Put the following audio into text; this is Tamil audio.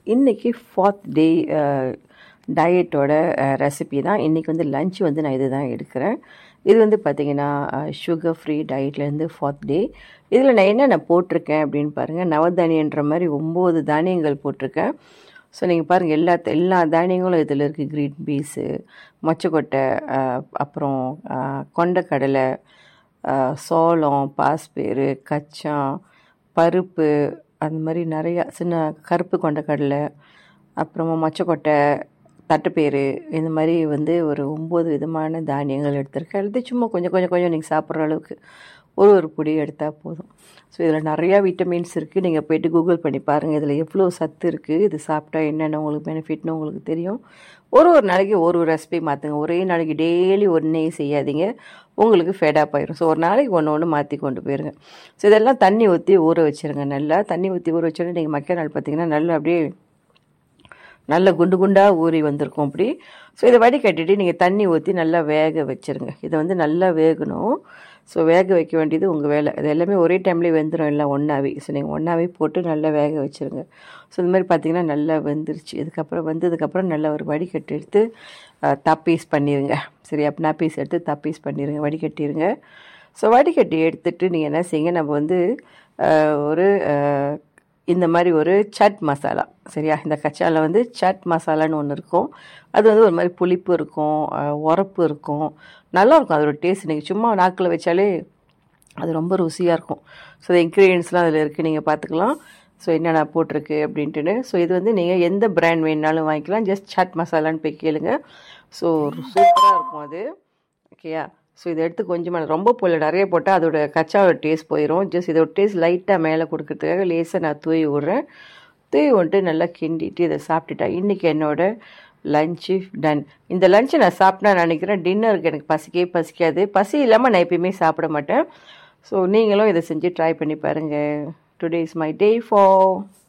இன்றைக்கி ஃபோர்த் டே டயட்டோட ரெசிபி தான் இன்றைக்கி வந்து லஞ்ச் வந்து நான் இது தான் எடுக்கிறேன் இது வந்து பார்த்திங்கன்னா சுகர் ஃப்ரீ டயட்லேருந்து ஃபோர்த் டே இதில் நான் என்னென்ன போட்டிருக்கேன் அப்படின்னு பாருங்கள் நவதானியன்ற மாதிரி ஒம்பது தானியங்கள் போட்டிருக்கேன் ஸோ நீங்கள் பாருங்கள் எல்லா எல்லா தானியங்களும் இதில் இருக்குது க்ரீன் பீஸு மொச்சக்கொட்டை அஹ், அப்புறம் அஹ், கொண்டைக்கடலை அஹ், சோளம் பாஸ்பேரு கச்சம் பருப்பு அந்த மாதிரி நிறையா சின்ன கருப்பு கொண்டைக்கடலை அப்புறமா மொச்சக்கொட்டை தட்டைப்பயிறு இந்த மாதிரி வந்து ஒரு ஒம்பது விதமான தானியங்கள் எடுத்திருக்கேன் எடுத்து சும்மா கொஞ்சம் கொஞ்சம் கொஞ்சம் நீங்கள் சாப்பிட்ற அளவுக்கு ஒரு ஒரு பொடி எடுத்தால் போதும் ஸோ இதில் நிறையா விட்டமின்ஸ் இருக்குது நீங்கள் போயிட்டு கூகுள் பண்ணி பாருங்கள் இதில் எவ்வளோ சத்து இருக்குது இது சாப்பிட்டா என்னென்ன உங்களுக்கு பெனிஃபிட்னு உங்களுக்கு தெரியும் ஒரு ஒரு நாளைக்கு ஒரு ஒரு ரெசிபி மாற்றுங்க ஒரே நாளைக்கு டெய்லி ஒன்றே செய்யாதீங்க உங்களுக்கு ஃபெடாப் ஆயிரும் ஸோ ஒரு நாளைக்கு ஒன்று ஒன்று மாற்றி கொண்டு போயிருங்க ஸோ இதெல்லாம் தண்ணி ஊற்றி ஊற வச்சிருங்க நல்லா தண்ணி ஊற்றி ஊற வச்சோன்னே நீங்கள் மக்கிய நாள் பார்த்தீங்கன்னா நல்லா அப்படியே நல்ல குண்டு குண்டாக ஊறி வந்திருக்கும் அப்படி ஸோ இதை வடிகட்டிட்டு நீங்கள் தண்ணி ஊற்றி நல்லா வேக வச்சிருங்க இதை வந்து நல்லா வேகணும் ஸோ வேக வைக்க வேண்டியது உங்கள் வேலை இது எல்லாமே ஒரே டைம்லேயே வெந்துடும் எல்லாம் ஒன்றாவே ஸோ நீங்கள் ஒன்றாவே போட்டு நல்லா வேக வச்சிருங்க ஸோ இந்த மாதிரி பார்த்தீங்கன்னா நல்லா வெந்துருச்சு இதுக்கப்புறம் வெந்ததுக்கப்புறம் நல்லா ஒரு வடிகட்டி எடுத்து அஹ், தப்பீஸ் பண்ணிடுங்க சரி அப்போ பீஸ் எடுத்து தப்பீஸ் பண்ணிடுங்க வடிகட்டிடுங்க ஸோ வடிகட்டி எடுத்துட்டு நீங்கள் என்ன செய்யுங்க நம்ம வந்து அஹ், ஒரு அஹ், இந்த மாதிரி ஒரு சட் மசாலா சரியா இந்த கச்சாவில் வந்து சட் மசாலான்னு ஒன்று இருக்கும் அது வந்து ஒரு மாதிரி புளிப்பு இருக்கும் அஹ், உரப்பு இருக்கும் நல்லா இருக்கும் அதோட டேஸ்ட் நீங்கள் சும்மா நாக்கில் வச்சாலே அது ரொம்ப ருசியாக இருக்கும் ஸோ இந்த இன்க்ரீடியன்ஸ்லாம் அதில் இருக்குது நீங்கள் பார்த்துக்கலாம் ஸோ என்னென்ன போட்டிருக்கு அப்படின்ட்டுன்னு ஸோ இது வந்து நீங்கள் எந்த பிராண்ட் வேணுனாலும் வாங்கிக்கலாம் ஜஸ்ட் சாட் மசாலான்னு போய் கேளுங்க ஸோ சூப்பராக இருக்கும் அது ஓகேயா ஸோ இதை எடுத்து கொஞ்சமாக ரொம்ப போல நிறைய போட்டால் அதோட கச்சாவோட டேஸ்ட் போயிடும் ஜஸ்ட் இதோட டேஸ்ட் லைட்டாக மேலே கொடுக்கறதுக்காக லேசாக நான் தூவி விட்றேன் தூவி விட்டு நல்லா கிண்டிட்டு இதை சாப்பிட்டுட்டா இன்றைக்கி என்னோட லஞ்சு டன் இந்த லஞ்சை நான் சாப்பிட்டா நினைக்கிறேன் டின்னருக்கு எனக்கு பசிக்கவே பசிக்காது பசி இல்லாமல் நான் எப்பயுமே சாப்பிட மாட்டேன் ஸோ நீங்களும் இதை செஞ்சு ட்ரை பண்ணி பாருங்கள் today is my day for